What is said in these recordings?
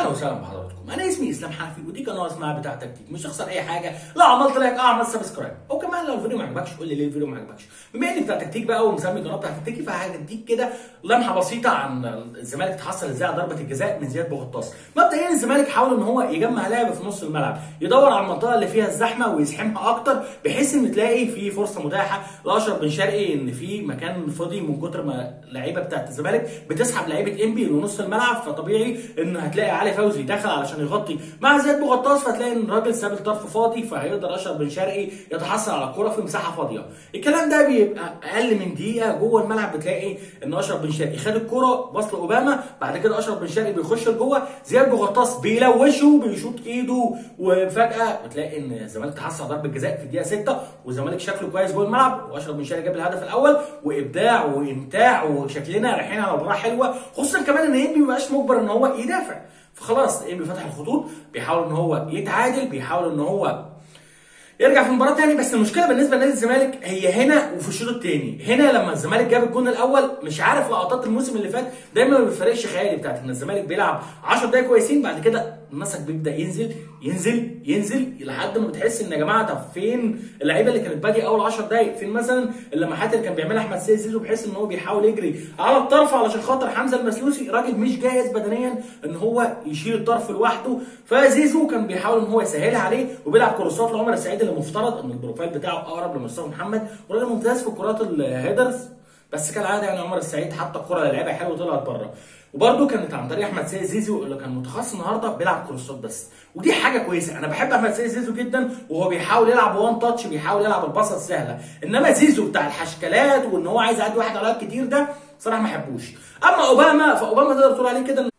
اهلا وسهلا بحضراتكم انا اسمي اسلام حنفي ودي قناه اسمها بتاع تكتيك مش هخسر اي حاجه لو عملت لايك اعمل سبسكرايب او كمان لو الفيديو ما عجبكش قول لي ليه الفيديو ما عجبكش بما اني بتاع تكتيك بقى ومسمي القناه بتاع تكتيكي فهديك كده لمحه بسيطه عن الزمالك تحصل ازاي على ضربه الجزاء من زياد بوغطاس مبدئيا الزمالك حاول ان هو يجمع لعب في نص الملعب يدور على المنطقه اللي فيها الزحمه ويزحمها اكتر بحيث ان تلاقي في فرصه متاحه لاشرف بن شرقي ان في مكان فاضي من كتر ما اللعيبه بتاعت الزمالك بتسحب لعيبه انبي لنص الملعب فطبيعي ان هتلاقي علي فوزي دخل علشان يغطي مع زياد بوغطاس فتلاقي ان الراجل ساب الطرف فاضي فهيقدر اشرف بن شرقي يتحصل على الكره في مساحه فاضيه الكلام ده بيبقى اقل من دقيقه جوه الملعب بتلاقي ان اشرف بن شرقي خد الكره بص لاوباما بعد كده اشرف بن شرقي بيخش لجوه زياد بوغطاس بيلوشه بيشوط ايده وفجاه بتلاقي ان الزمالك تحصل على ضربه جزاء في الدقيقه 6 والزمالك شكله كويس جوه الملعب واشرف بن شرقي جاب الهدف الاول وابداع وامتاع وشكلنا رايحين على مباراه حلوه خصوصا كمان ان انبي مبقاش مجبر ان هو يدافع فخلاص انبي فتح الخطوط بيحاول ان هو يتعادل بيحاول ان هو يرجع في المباراه تاني بس المشكله بالنسبه لنادي الزمالك هي هنا وفي الشوط الثاني هنا لما الزمالك جاب الجون الاول مش عارف لقطات الموسم اللي فات دايما ما بيفرقش خيالي بتاعت ان الزمالك بيلعب 10 دقايق كويسين بعد كده المسك بيبدا ينزل ينزل ينزل لحد ما بتحس ان يا جماعه طب فين اللعيبه اللي كانت باديه اول 10 دقايق فين مثلا اللمحات اللي كان بيعملها احمد سيد زيزو بحيث ان هو بيحاول يجري على الطرف علشان خاطر حمزه المسلوسي راجل مش جاهز بدنيا ان هو يشيل الطرف لوحده فزيزو كان بيحاول ان هو يسهلها عليه وبيلعب كروسات لعمر السعيد اللي مفترض ان البروفايل بتاعه اقرب لمصطفى محمد وراجل ممتاز في كرات الهيدرز بس كالعاده يعني عمر السعيد حتى الكره اللي لعبها حلوه طلعت بره وبرده كانت عن طريق احمد سيد زيزو اللي كان متخصص النهارده بيلعب كروسات بس ودي حاجه كويسه انا بحب احمد سيد زيزو جدا وهو بيحاول يلعب وان تاتش بيحاول يلعب الباصه السهله انما زيزو بتاع الحشكلات وان هو عايز يعدي واحد على كتير ده صراحه ما احبوش اما اوباما فاوباما تقدر تقول عليه كده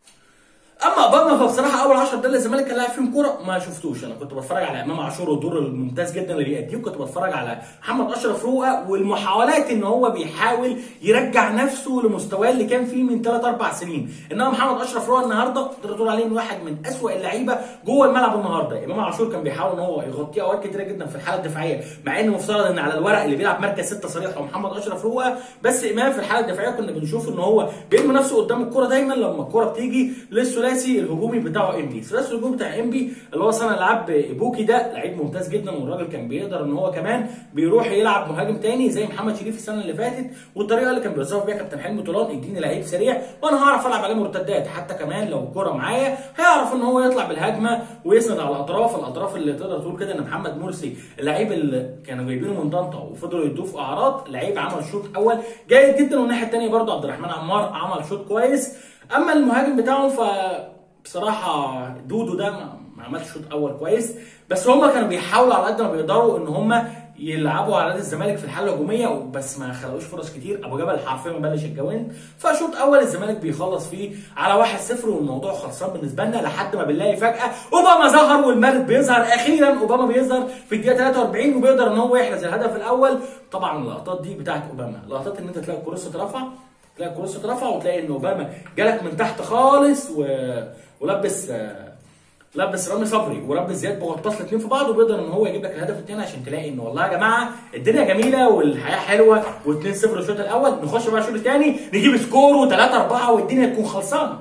اما اوباما فبصراحه اول 10 دقايق اللي الزمالك كان لاعب فيهم كوره ما شفتوش انا كنت بتفرج على امام عاشور والدور الممتاز جدا اللي بيأديه وكنت بتفرج على محمد اشرف روقه والمحاولات ان هو بيحاول يرجع نفسه لمستواه اللي كان فيه من 3 4 سنين انما محمد اشرف روقه النهارده تقدر تقول عليه انه واحد من اسوأ اللعيبه جوه الملعب النهارده امام عاشور كان بيحاول ان هو يغطيه اوقات كتيره جدا في الحاله الدفاعيه مع ان مفترض ان على الورق اللي بيلعب مركز 6 صريح هو محمد اشرف روقه بس امام في الحاله الدفاعيه كنا بنشوف ان هو بيرمي نفسه قدام الكوره دايما لما الكوره بتيجي للثلاثي الهجومي بتاعه انبي ثلاثي الهجوم بتاع انبي اللي هو صانع العاب بوكي ده لعيب ممتاز جدا والراجل كان بيقدر ان هو كمان بيروح يلعب مهاجم تاني زي محمد شريف السنه اللي فاتت والطريقه اللي كان بيوظف بيها كابتن حلمي طولان اديني لعيب سريع وانا هعرف العب عليه مرتدات حتى كمان لو الكوره معايا هيعرف ان هو يطلع بالهجمه ويسند على الاطراف الاطراف اللي تقدر تقول كده ان محمد مرسي اللعيب اللي كانوا جايبينه من طنطا وفضلوا يدوه في اعراض لعيب عمل شوط اول جيد جدا والناحيه الثانيه برده عبد الرحمن عمار عمل شوط كويس اما المهاجم بتاعهم ف بصراحه دودو ده ما عملش شوط اول كويس بس هم كانوا بيحاولوا على قد ما بيقدروا ان هم يلعبوا على نادي الزمالك في الحاله الهجوميه بس ما خلقوش فرص كتير ابو جبل حرفيا بلش الجوان فشوط اول الزمالك بيخلص فيه على 1-0 والموضوع خلصان بالنسبه لنا لحد ما بنلاقي فجاه اوباما ظهر والمارد بيظهر اخيرا اوباما بيظهر في الدقيقه 43 وبيقدر ان هو يحرز الهدف الاول طبعا اللقطات دي بتاعت اوباما لقطات ان انت تلاقي الكروس اترفع تلاقي الكروس اترفع وتلاقي ان اوباما جالك من تحت خالص و... ولبس لبس رامي صبري ولبس زياد بوغطاس الاثنين في بعض وبيقدر ان هو يجيب لك الهدف الثاني عشان تلاقي ان والله يا جماعه الدنيا جميله والحياه حلوه و2-0 الشوط الاول نخش بقى الشوط الثاني نجيب سكور و3 4 والدنيا تكون خلصانه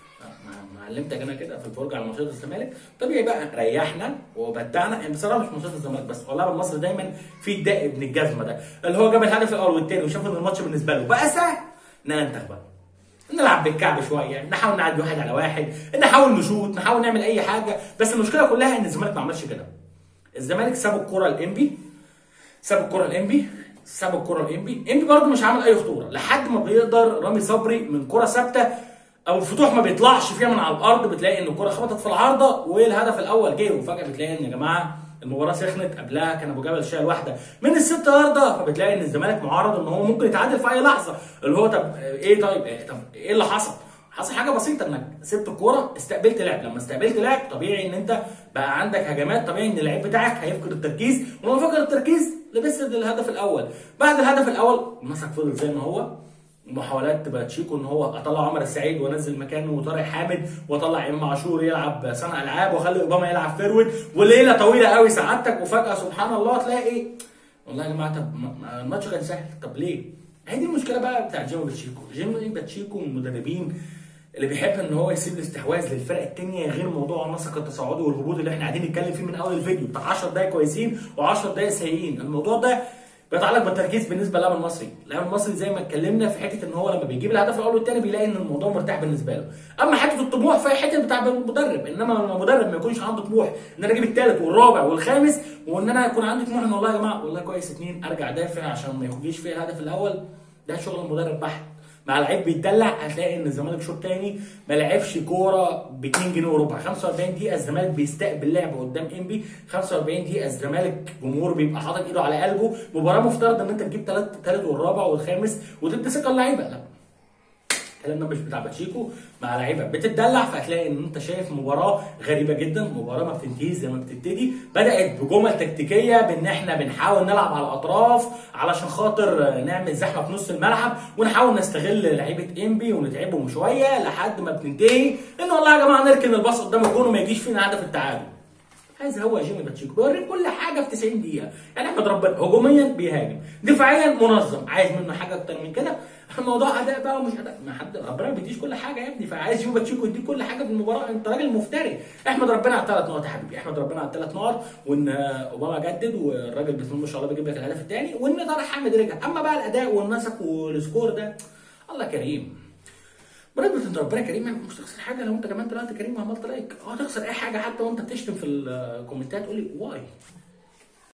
ما علمتك انا كده في الفرجه على ماتشات الزمالك طبيعي بقى ريحنا وبدعنا يعني بصراحه مش ماتشات الزمالك بس والله المصري دايما في الدق ابن الجزمه ده اللي هو جاب الهدف الاول والثاني وشاف ان الماتش بالنسبه له بقى سهل ننتخ بقى نلعب بالكعب شويه نحاول نعدي واحد على واحد نحاول نشوط نحاول نعمل اي حاجه بس المشكله كلها ان الزمالك ما عملش كده الزمالك ساب الكره لانبي ساب الكره لانبي ساب الكره لانبي انبي برده مش عامل اي خطوره لحد ما بيقدر رامي صبري من كره ثابته او الفتوح ما بيطلعش فيها من على الارض بتلاقي ان الكره خبطت في العارضه والهدف الاول جه وفجاه بتلاقي ان يا جماعه المباراه سخنت قبلها كان ابو جبل شايل واحده من الست يارده فبتلاقي ان الزمالك معرض ان هو ممكن يتعادل في اي لحظه اللي هو طب ايه طيب إيه طب ايه اللي حصل؟ حصل حاجه بسيطه انك سبت الكوره استقبلت لعب لما استقبلت لعب طبيعي ان انت بقى عندك هجمات طبيعي ان اللعيب بتاعك هيفقد التركيز ولما فقد التركيز لبست الهدف الاول بعد الهدف الاول مسك فضل زي ما هو محاولات باتشيكو ان هو اطلع عمر السعيد وانزل مكانه طارق حامد واطلع امام عاشور يلعب صانع العاب واخلي اوباما يلعب فيرود وليله طويله قوي سعادتك وفجاه سبحان الله تلاقي والله يا جماعه طب الماتش كان سهل طب ليه؟ هي دي المشكله بقى بتاع جيمي باتشيكو جيمي باتشيكو من المدربين اللي بيحب ان هو يسيب الاستحواذ للفرق التانية غير موضوع النسق التصاعدي والهبوط اللي احنا قاعدين نتكلم فيه من اول الفيديو بتاع 10 دقايق كويسين و10 دقايق سيئين الموضوع ده بيتعلق بالتركيز بالنسبه للاعب المصري، اللاعب المصري زي ما اتكلمنا في حته ان هو لما بيجيب الهدف الاول والثاني بيلاقي ان الموضوع مرتاح بالنسبه له، اما حته الطموح فهي حته بتاع المدرب، انما لما المدرب ما يكونش عنده طموح ان انا اجيب الثالث والرابع والخامس وان انا يكون عندي طموح ان والله يا جماعه والله كويس اثنين ارجع دافع عشان ما يجيش فيا الهدف الاول ده شغل المدرب بحت. مع لعيب بيتدلع هتلاقي ان الزمالك شوط تاني ما لعبش كوره ب 2 جنيه وربع 45 دقيقه الزمالك بيستقبل لعب قدام انبي 45 دقيقه الزمالك جمهور بيبقى حاطط ايده على قلبه مباراه مفترض ان انت تجيب ثلاث ثالث والرابع والخامس وتدي ثقه اللعيبه لا الكلام ده مش بتاع باتشيكو مع لعيبه بتتدلع فهتلاقي ان انت شايف مباراه غريبه جدا مباراه ما بتنتهيش زي ما بتبتدي بدات بجمل تكتيكيه بان احنا بنحاول نلعب على الاطراف علشان خاطر نعمل زحمه في نص الملعب ونحاول نستغل لعيبه انبي ونتعبهم شويه لحد ما بتنتهي ان والله يا جماعه نركن الباص قدام الجون وما يجيش فينا هدف التعادل هذا هو جيمي باتشيكو بيوريك كل حاجه في 90 دقيقه يعني احمد ربنا هجوميا بيهاجم دفاعيا منظم عايز منه حاجه اكتر من كده الموضوع اداء بقى ومش اداء ما حد ربنا ما بيديش كل حاجه يا ابني فعايز جيمي باتشيكو يديك كل حاجه في المباراه انت راجل مفتري احمد ربنا على الثلاث نقط يا حبيبي احمد ربنا على الثلاث نقط وان اوباما جدد والراجل بسم الله ما شاء الله بيجيب لك الهدف الثاني وان طارق حامد رجع اما بقى الاداء والنسق والسكور ده الله كريم بمناسبة ان ربنا كريم يعني مش تخسر حاجه لو انت كمان طلعت كريم وعملت لايك اه تخسر اي حاجه حتى وانت بتشتم في الكومنتات تقول لي واي